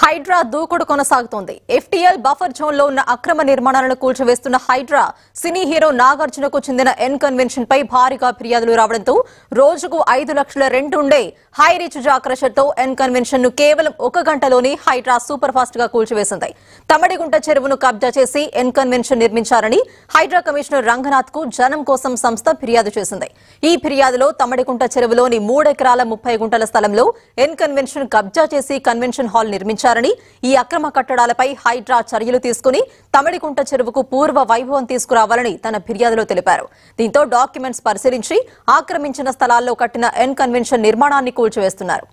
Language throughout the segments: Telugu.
హైడ్రా దూకుడు కొనసాగుతోంది ఎఫ్టీఎల్ బఫర్ జోన్ లో ఉన్న అక్రమ నిర్మాణాలను కూల్చివేస్తున్న హైడ్రా సినీ హీరో నాగార్జునకు చెందిన ఎన్ కన్వెన్షన్ పై భారీగా ఫిర్యాదులు రావడంతో రోజుకు ఐదు లక్షల రెంట్ ఉండే హై రీచ్ జాక్రషర్ తో ఎన్ కన్వెన్షన్ ను కేవలం ఒక గంటలోనే హైడ్రా సూపర్ ఫాస్ట్ గా కూల్చివేసింది తమడిగుంట చెరువును కబ్జా చేసి ఎన్ కన్వెన్షన్ నిర్మించారని హైడ్రా కమిషనర్ రంగనాథ్ కు జనం కోసం సంస్థ ఫిర్యాదు చేసింది ఈ ఫిర్యాదులో తమడిగుంట చెరువులోని మూడెకరాల ముప్పై గుంటల స్థలంలో ఎన్ కన్వెన్షన్ కబ్జా చేసి కన్వెన్షన్ హాల్ నిర్మించారని ఈ అక్రమ కట్టడాలపై హైడ్రా చర్యలు తీసుకుని తమిడికుంట చెరువుకు పూర్వ వైభవం తీసుకురావాలని తన ఫిర్యాదులో తెలిపారు దీంతో డాక్యుమెంట్స్ పరిశీలించి ఆక్రమించిన స్థలాల్లో కట్టిన ఎన్ కన్వెన్షన్ నిర్మాణాన్ని కూల్చివేస్తున్నారు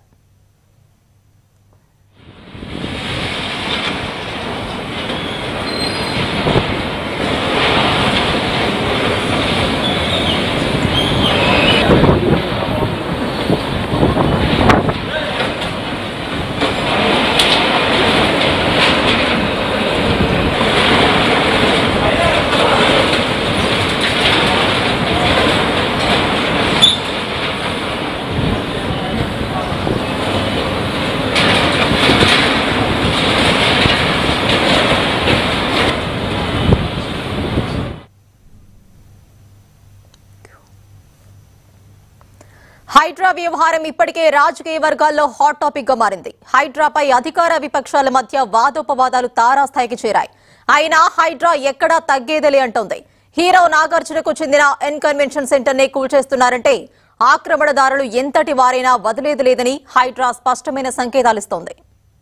హైడ్రా వ్యవహారం ఇప్పటికే రాజకీయ వర్గాల్లో హాట్ టాపిక్ గా మారింది హైడ్రాపై అధికార విపక్షాల మధ్య వాదోపవాదాలు తారాస్థాయికి చేరాయి అయినా హైడ్రా ఎక్కడా తగ్గేదలే అంటోంది హీరో నాగార్జునకు చెందిన ఎన్ కన్వెన్షన్ సెంటర్ నే కూల్చేస్తున్నారంటే ఆక్రమణదారులు ఎంతటి వారైనా వదిలేది లేదని హైడ్రా స్పష్టమైన సంకేతాలిస్తోంది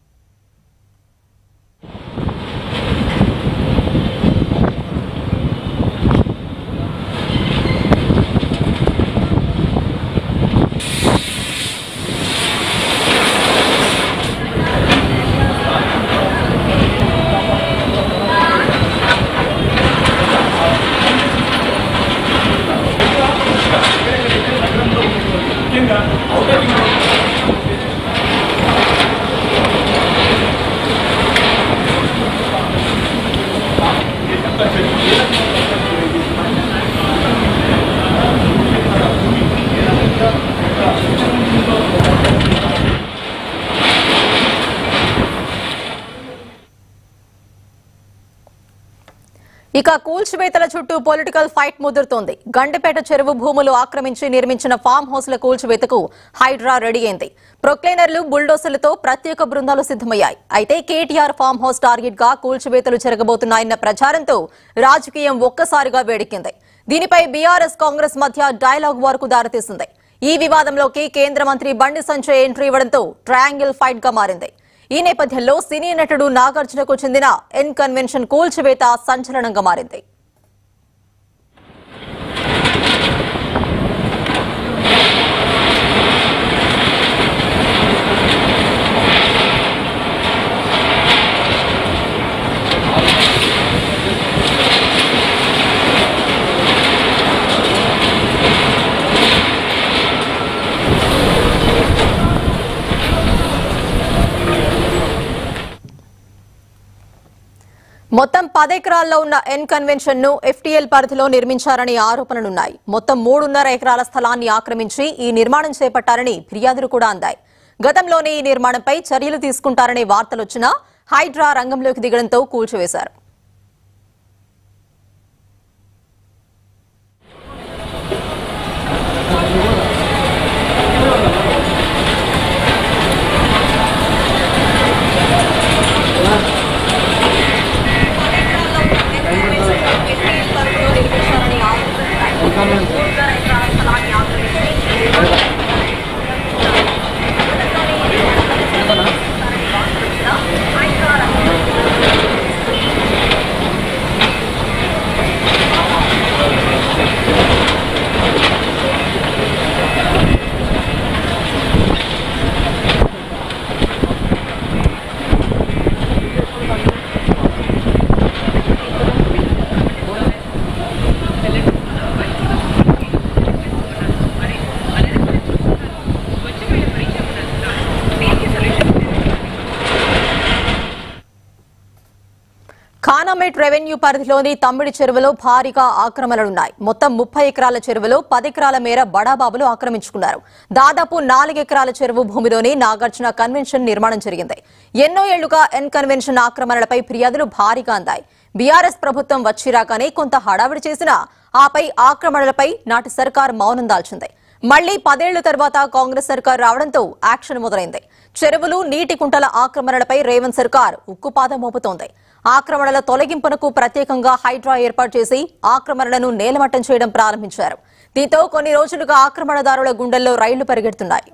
ఇక కూల్చివేతల చుట్టూ పొలిటికల్ ఫైట్ ముదురుతోంది గండిపేట చెరువు భూములు ఆక్రమించి నిర్మించిన ఫామ్ హౌస్ల కూల్చివేతకు హైడ్రా రెడీ అయింది ప్రొక్లైనర్లు బుల్డోసర్లతో ప్రత్యేక బృందాలు సిద్దమయ్యాయి అయితే కేటీఆర్ ఫామ్ హౌస్ టార్గెట్ గా కూల్చివేతలు జరగబోతున్నాయన్న ప్రచారంతో రాజకీయం ఒక్కసారిగా వేడెక్కింది దీనిపై బీఆర్ఎస్ కాంగ్రెస్ మధ్య డైలాగ్ వార్కు దారితీసింది ఈ వివాదంలోకి కేంద్ర మంత్రి బండి సంజయ్ ఎంట్రీ ఇవ్వడంతో ట్రయాంగిల్ ఫైట్ గా మారింది ఈ నేపథ్యంలో సినీ నటుడు నాగార్జునకు చెందిన ఎన్ కన్వెన్షన్ కూల్చివేత సంచలనంగా మారింది మొత్తం పదెకరాల్లో ఉన్న ఎన్ కన్వెన్షన్ ను ఎఫ్టీఎల్ పరిధిలో నిర్మించారని ఆరోపణలున్నాయి మొత్తం మూడున్నర ఎకరాల స్థలాన్ని ఆక్రమించి ఈ నిర్మాణం చేపట్టారని ఫిర్యాదులు కూడా అందాయి గతంలోనే ఈ నిర్మాణంపై చర్యలు తీసుకుంటారనే వార్తలొచ్చినా హైడ్రా రంగంలోకి దిగడంతో కూల్చివేశారు నానామేట్ రెవెన్యూ పరిధిలోని తమ్మిడి చెరువులో భారీగా ఆక్రమణలున్నాయి మొత్తం ముప్పై ఎకరాల చెరువులో పది ఎకరాల మేర బడాబాబులు ఆక్రమించుకున్నారు దాదాపు నాలుగు ఎకరాల చెరువు భూమిలోని నాగార్జున కన్వెన్షన్ నిర్మాణం జరిగింది ఎన్నో ఏళ్లుగా ఎన్ కన్వెన్షన్ ఆక్రమణలపై ఫిర్యాదులు భారీగా అందాయి బీఆర్ఎస్ ప్రభుత్వం వచ్చి రాగానే కొంత హడావిడి చేసినా ఆపై ఆక్రమణలపై నాటి సర్కార్ మౌనం దాల్చింది మళ్లీ పదేళ్ల తర్వాత కాంగ్రెస్ సర్కార్ రావడంతో యాక్షన్ మొదలైంది చెరువులు నీటి కుంటల ఆక్రమణలపై రేవంత్ సర్కార్ ఉక్కుపాదం మోపుతోంది ఆక్రమణల తొలగింపునకు ప్రత్యేకంగా హైడ్రా ఏర్పాటు చేసి ఆక్రమణలను నేలమట్టం చేయడం ప్రారంభించారు దీంతో కొన్ని రోజులుగా ఆక్రమణదారుల గుండెల్లో రైళ్లు పరిగెడుతున్నాయి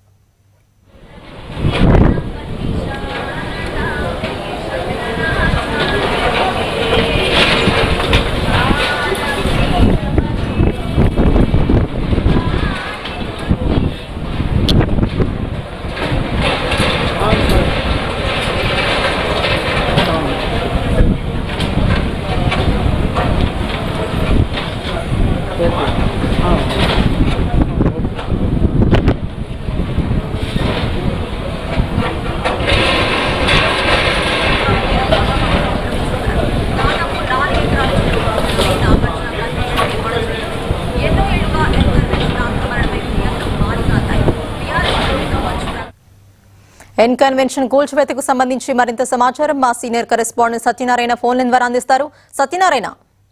ఎన్ కన్వెన్షన్ కూల్చివేతకు సంబంధించి మరింత సమాచారం మా senior correspondent Satyanarayana phone line ద్వారా అందిస్తారు సత్యనారాయణ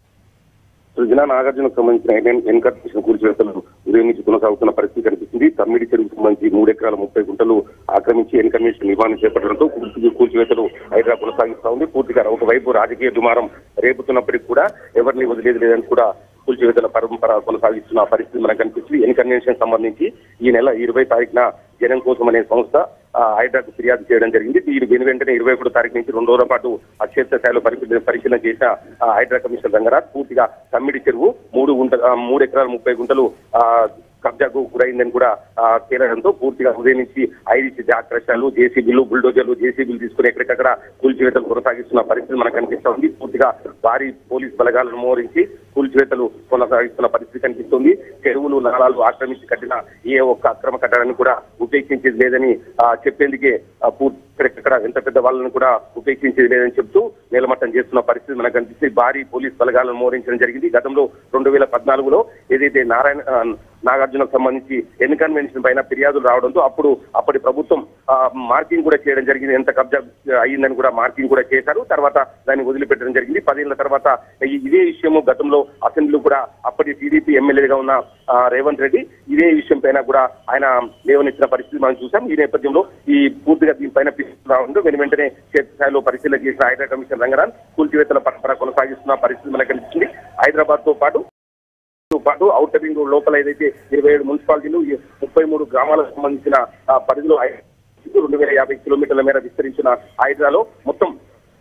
సృజన నాగార్జునకు సంబంధించిన ఎన్- ఎన్కర్పొరేషన్ కూల్చివేతలు ఉదయం నుంచి కొనసాగుతున్న పరిస్థితి కనిపిస్తుంది తమ్మిడి చెరువుకు సంబంధించి మూడు ఎకరాల ముప్పై గుంటలు ఆక్రమించి ఎన్కన్వెన్షన్ నిర్మాణం చేపట్టడంతో కూల్చి- కూల్చివేతలు హైదరాబాద్ కొనసాగిస్తా ఉంది పూర్తిగా ఒకవైపు రాజకీయ దుమారం రేపుతున్నప్పటికీ కూడా ఎవరిని వదిలేదు లేదని కూడా కూల్చివేతల పరంపర కొనసాగిస్తున్న పరిస్థితి మనకు కనిపిస్తుంది ఎన్ కన్వెన్షన్ సంబంధించి ఈ నెల ఇరవై తారీఖున జనం కోసం అనే సంస్థ ఆ, హైడ్రాకు ఫిర్యాదు చేయడం జరిగింది దీని వెను వెంటనే ఇరవై ఒకటో తారీఖు నుంచి రెండు రోజుల పాటు అక్షేత్ర స్థాయిలో పరిశీలన పరిశీలన చేసిన ఆ, హైడ్రా కమిషనర్ రంగరాజ్ పూర్తిగా తమ్మిడి చెరువు మూడు గుంట ఆ, మూడు ఎకరాల ముప్పై గుంటలు ఆ, కబ్జాకు గురైందని కూడా ఆ, తేలడంతో పూర్తిగా ఉదయం నుంచి ఐదు జాగ్రత్తలు జేసీబీలు బుల్డోజర్లు జేసీబీలు తీసుకుని ఎక్కడికక్కడ కూల్చివేతలు కొనసాగిస్తున్న పరిస్థితి మనకు కనిపిస్తా ఉంది పూర్తిగా భారీ పోలీస్ బలగాలను మోహరించి కూల్చివేతలు కొనసాగిస్తున్న పరిస్థితి కనిపిస్తుంది చెరువులు నాళాలు ఆక్రమించి కట్టిన ఏ ఒక్క అక్రమ కట్టడాన్ని కూడా ఉపేక్షించేది లేదని ఆ, చెప్పేందుకే ఆ, పూర్తి ఎక్కడెక్కడ ఎంత పెద్ద వాళ్ళని కూడా ఉపేక్షించేది లేదని చెప్తూ నిలమట్టం చేస్తున్న పరిస్థితి మనకు కనిపిస్తుంది భారీ పోలీస్ బలగాలను మోహరించడం జరిగింది గతంలో రెండు వేల పద్నాలుగులో ఏదైతే నారాయణ ఆ, నాగార్జునకు సంబంధించి ఎన్ కన్వెన్షన్ పైన ఫిర్యాదులు రావడంతో అప్పుడు అప్పటి ప్రభుత్వం ఆ, మార్కింగ్ కూడా చేయడం జరిగింది ఎంత కబ్జా అయ్యిందని కూడా మార్కింగ్ కూడా చేశారు తర్వాత దాన్ని వదిలిపెట్టడం జరిగింది పదేళ్ల తర్వాత ఈ- ఇదే విషయము గతంలో అసెంబ్లీలో కూడా అప్పటి టీడీపీ ఎమ్మెల్యేగా ఉన్న ఆ, రేవంత్ రెడ్డి ఇదే విషయం పైన కూడా ఆయన లేవనెత్తిన పరిస్థితి మనం చూసాం ఈ నేపథ్యంలో ఈ పూర్తిగా దీనిపైన ఫిర్యాదు రావడంతో వెను వెంటనే క్షేత్ర స్థాయిలో పరిశీలన చేసిన హైడ్రా కమిషన్ రంగరాన్ కూల్చివేతల పరంపర కొనసాగిస్తున్న పరిస్థితి మనకు కనిపిస్తుంది హైదరాబాద్ తో పాటు తో పాటు ఔటర్ రింగ్ రోడ్ లోపల ఏదైతే ఇరవై ఏడు మున్సిపాలిటీలు ఈ ముప్పై మూడు గ్రామాలకు సంబంధించిన ఆ, పరిధిలో హై- రెండు వేల యాభై కిలోమీటర్ల మేర విస్తరించిన హైడ్రాలో మొత్తం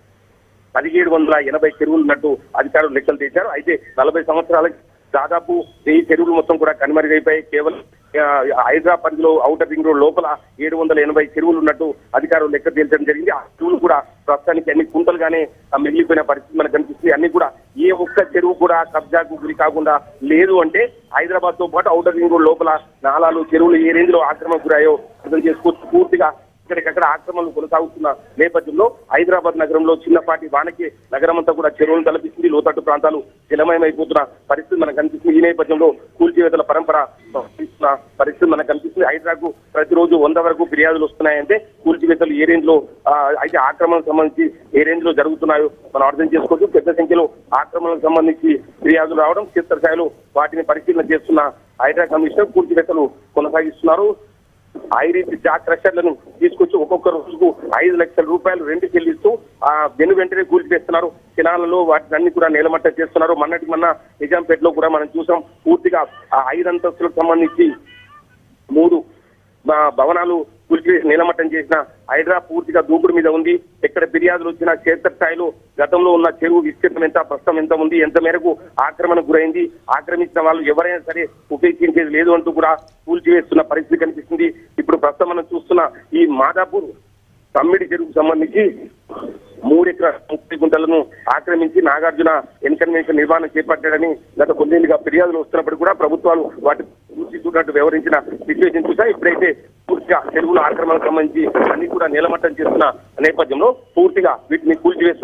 పదిహేడు వందల ఎనభై చెరువులు ఉన్నట్టు అధికారులు లెక్కలు తీశారు అయితే నలభై సంవత్సరాలకి దాదాపు వెయ్యి చెరువులు మొత్తం కూడా కనుమరుగైపోయి కేవలం ఆ, హైడ్రా పరిధిలో ఔటర్ రింగ్ రోడ్ లోపల ఏడు వందల ఎనభై చెరువులు ఉన్నట్టు అధికారులు లెక్క తేల్చడం జరిగింది ఆ చెరువులు కూడా ప్రస్తుతానికి అన్ని కుంటలుగానే ఆ, మిగిలిపోయిన పరిస్థితి మనకు కనిపిస్తుంది అన్ని కూడా ఏ ఒక్క చెరువు కూడా కబ్జాకు గురి కాకుండా లేదు అంటే హైదరాబాద్ తో పాటు ఔటర్ రింగ్ రోడ్ లోపల నాలాలు చెరువులు ఏ రేంజ్ లో ఆక్రమణకు గురాయో అర్థం చేసుకోవచ్చు పూర్తిగా ఇక్కడికక్కడ ఆక్రమణలు కొనసాగుతున్న నేపథ్యంలో హైదరాబాద్ నగరంలో చిన్నపాటి వానకి నగరం అంతా కూడా చెరువులు తలపిస్తుంది లోతట్టు ప్రాంతాలు జలమయమైపోతున్న పరిస్థితి మనకు కనిపిస్తుంది ఈ నేపథ్యంలో కూల్చివేతల పరంపర ప్రవహిస్తున్న పరిస్థితి మనకు కనిపిస్తుంది హైదరాబాద్ ప్రతిరోజు వంద వరకు ఫిర్యాదులు వస్తున్నాయంటే కూల్చివేతలు ఏ రేంజ్ లో ఆ, అయితే ఆక్రమణకు సంబంధించి ఏ రేంజ్ లో జరుగుతున్నాయో మనం అర్థం చేసుకోవచ్చు పెద్ద సంఖ్యలో ఆక్రమణకు సంబంధించి ఫిర్యాదులు రావడం క్షేత్రస్థాయిలో వాటిని పరిశీలన చేస్తున్న హైడ్రా కమిషనర్ కూల్చివేతలు కొనసాగిస్తున్నారు ఐరీతి జా క్రషర్లను తీసుకొచ్చి ఒక్కొక్క రోజుకు ఐదు లక్షల రూపాయలు రెంట్ చెల్లిస్తూ ఆ వెను వెంటనే కూల్చివేస్తున్నారు కినాలలో వాటిని అన్ని కూడా నేలమట్ట చేస్తున్నారు మొన్నటి మొన్న నిజాంపేటలో కూడా మనం చూసాం పూర్తిగా ఆ ఐదు అంతస్తులకు సంబంధించి మూడు ఆ, భవనాలు కూల్చి నీలమట్టం చేసిన హైడ్రా పూర్తిగా దూకుడు మీద ఉంది ఎక్కడ ఫిర్యాదులు వచ్చిన క్షేత్ర స్థాయిలో గతంలో ఉన్న చెరువు విస్తీర్ణం ఎంత ప్రస్తుతం ఎంత ఉంది ఎంత మేరకు ఆక్రమణ గురైంది ఆక్రమించిన వాళ్ళు ఎవరైనా సరే ఉపేక్షించేది లేదు అంటూ కూడా కూల్చివేస్తున్న పరిస్థితి కనిపిస్తుంది ఇప్పుడు ప్రస్తుతం మనం చూస్తున్న ఈ మాదాపూర్ తమ్మిడి చెరువుకు సంబంధించి మూడు ఎకరాల ముప్పై గుంటలను ఆక్రమించి నాగార్జున ఎన్కన్వెన్షన్ నిర్మాణం చేపట్టాడని గత కొన్నేళ్లుగా ఫిర్యాదులు వస్తున్నప్పుడు కూడా ప్రభుత్వాలు వాటి పూర్తి చూడట్టు వ్యవహరించిన సిచ్యువేషన్ చూసా ఇప్పుడైతే పూర్తిగా చెరువుల ఆక్రమణకు సంబంధించి అన్ని కూడా నిలమట్టం చేస్తున్న నేపథ్యంలో పూర్తిగా వీటిని కూల్చివేస్తున్న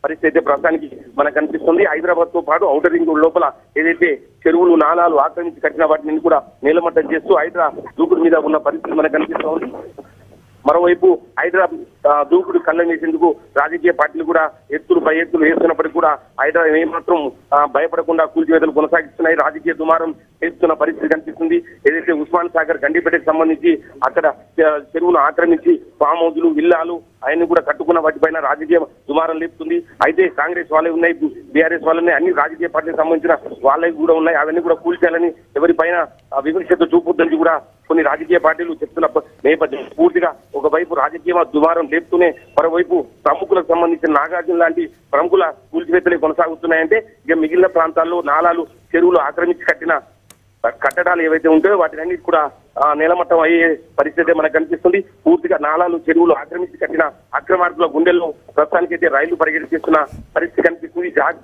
పరిస్థితి అయితే ప్రస్తుతానికి మనకు కనిపిస్తుంది హైదరాబాద్ తో పాటు ఔటర్ రింగ్ రోడ్ లోపల ఏదైతే చెరువులు నాలాలు ఆక్రమించి కట్టిన వాటిని కూడా నేలమట్టం చేస్తూ హైడ్రా దూకుడు మీద ఉన్న పరిస్థితి మనకు కనిపిస్తోంది మరోవైపు హైదరాబాద్ ఆ, దూకుడు కళ్ళం వేసేందుకు రాజకీయ పార్టీలు కూడా ఎత్తులు పై ఎత్తులు వేస్తున్నప్పటికీ కూడా హైదరాబాద్ ఏమాత్రం ఆ, భయపడకుండా కూల్చివేతలు కొనసాగిస్తున్నాయి రాజకీయ దుమారం చేస్తున్న పరిస్థితి కనిపిస్తుంది ఏదైతే ఉస్మాన్ సాగర్ గండిపేటకు సంబంధించి అక్కడ ఆ, చెరువును ఆక్రమించి ఫామ్ హౌజులు విల్లాలు అవన్నీ కూడా కట్టుకున్న వాటిపైన రాజకీయ దుమారం లేపుతుంది అయితే కాంగ్రెస్ వాళ్ళే ఉన్నాయి బీఆర్ఎస్ వాళ్ళని అన్ని రాజకీయ పార్టీలకు సంబంధించిన వాళ్ళవి కూడా ఉన్నాయి అవన్నీ కూడా కూల్చేయాలని ఎవరిపైన ఆ, వివక్షత చూపుద్దని కూడా కొన్ని రాజకీయ పార్టీలు చెప్తున్న ప- నేపథ్యం పూర్తిగా ఒకవైపు రాజకీయ దుమారం లేపుతూనే మరోవైపు ప్రముఖులకు సంబంధించిన నాగార్జున లాంటి ప్రముఖుల కూల్చివేతలే కొనసాగుతున్నాయంటే ఇక మిగిలిన ప్రాంతాల్లో నాలాలు చెరువులు ఆక్రమించి కట్టిన కట్టడాలు ఏవైతే ఉంటాయో వాటిని అన్నిటి కూడా ఆ, నేలమట్టం అయ్యే పరిస్థితి మనకు కనిపిస్తుంది పూర్తిగా నాలాలు చెరువులు ఆక్రమించి కట్టిన అక్రమార్కుల గుండెల్లో ప్రస్తుతానికైతే రైళ్లు పరిగెత్తిస్తున్న పరిస్థితి కనిపిస్తుంది జాగ్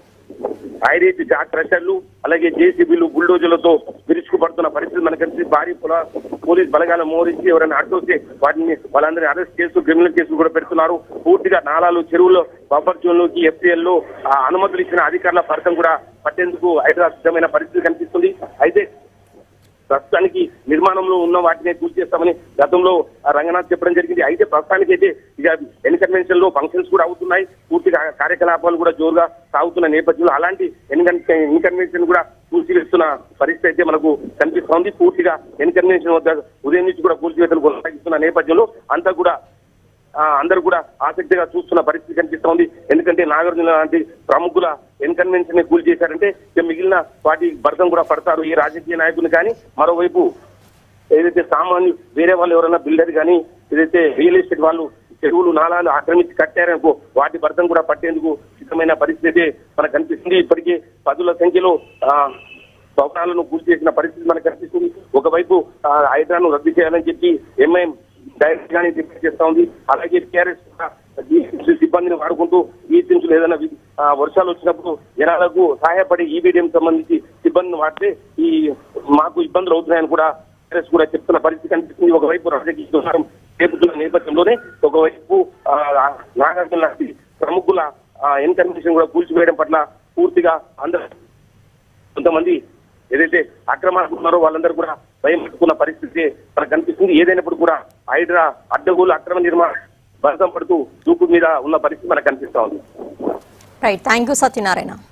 ఐరేట్ జాక్ క్రషర్లు అలాగే జేసీబీలు బుల్డోజర్లతో విరుచుకుపడుతున్న పరిస్థితి మనకు కనిపిస్తుంది భారీ పొల పోలీస్ బలగాల మోరించి ఎవరైనా అడ్డొస్తే వాటిని వాళ్ళందరినీ అరెస్ట్ చేస్తూ క్రిమినల్ కేసులు కూడా పెడుతున్నారు పూర్తిగా నాలాలు చెరువుల్లో బఫర్ జోన్ లోకి ఎఫ్టీఎల్ లో ఆ అనుమతులు ఇచ్చిన అధికారుల ఫలితం కూడా పట్టేందుకు హైదరాబాద్ సిద్ధమైన పరిస్థితి కనిపిస్తుంది అయితే ప్రస్తుతానికి నిర్మాణంలో ఉన్న వాటినే పూర్తి చేస్తామని గతంలో ఆ రంగనాథ్ చెప్పడం జరిగింది అయితే ప్రస్తుతానికి అయితే ఇక ఎన్ కన్వెన్షన్ లో ఫంక్షన్స్ కూడా అవుతున్నాయి పూర్తిగా కార్యకలాపాలు కూడా జోరుగా సాగుతున్న నేపథ్యంలో అలాంటి ఎన్ ఎన్ కన్వెన్షన్ కూడా కూల్చివేస్తున్న పరిస్థితి అయితే మనకు కనిపిస్తోంది పూర్తిగా ఎన్ కన్వెన్షన్ వద్ద ఉదయం నుంచి కూడా కూల్చివేతలు కొనసాగిస్తున్న నేపథ్యంలో అంతా కూడా ఆ, అందరూ కూడా ఆసక్తిగా చూస్తున్న పరిస్థితి కనిపిస్తోంది ఎందుకంటే నాగార్జున లాంటి ప్రముఖుల ఎన్కన్వెన్షన్ ని కూల్ చేశారంటే ఇక మిగిలిన వాటి భర్తం కూడా పడతారు ఈ రాజకీయ నాయకులు కానీ మరోవైపు ఏదైతే సామాన్యు వేరే వాళ్ళు ఎవరైనా బిల్డర్ కానీ ఏదైతే రియల్ ఎస్టేట్ వాళ్ళు చెరువులు నాలాలు ఆక్రమించి కట్టారనుకో వాటి భర్తం కూడా పట్టేందుకు సిద్ధమైన పరిస్థితి మనకు కనిపిస్తుంది ఇప్పటికే పదుల సంఖ్యలో ఆ, భవనాలను పూర్తి చేసిన పరిస్థితి మనకు కనిపిస్తుంది ఒకవైపు ఆ, హైడ్రాను రద్దు చేయాలని చెప్పి ఎంఐఎం డైరెక్ట్ గానే డిమాండ్ చేస్తా ఉంది అలాగే టీఆర్ఎస్ కూడా ఈ సిబ్బందిని వాడుకుంటూ ఈ సించులు ఏదైనా వి- ఆ, వర్షాలు వచ్చినప్పుడు జనాలకు సహాయపడి ఈబీడీఎం సంబంధించి సిబ్బందిని వాడితే ఈ మాకు ఇబ్బందులు అవుతున్నాయని కూడా టీఆర్ఎస్ కూడా చెప్తున్న పరిస్థితి కనిపిస్తుంది ఒకవైపు రాజకీయ దుమారం రేపుతున్న నేపథ్యంలోనే ఒకవైపు ఆ, నాగార్జున లాంటి ప్రముఖుల ఎన్ కన్వెన్షన్ కూడా కూల్చివేయడం పట్ల పూర్తిగా అందరూ కొంతమంది ఏదైతే అక్రమాలు ఉన్నారో వాళ్ళందరూ కూడా భయం పెట్టుకున్న పరిస్థితి మనకు కనిపిస్తుంది ఏదైనప్పుడు కూడా హైడ్రా అడ్డగోలు అక్రమ నిర్మాణ భరతం పడుతూ దూకు మీద ఉన్న పరిస్థితి మనకు కనిపిస్తా ఉంది రైట్ థ్యాంక్ యూ సత్యనారాయణ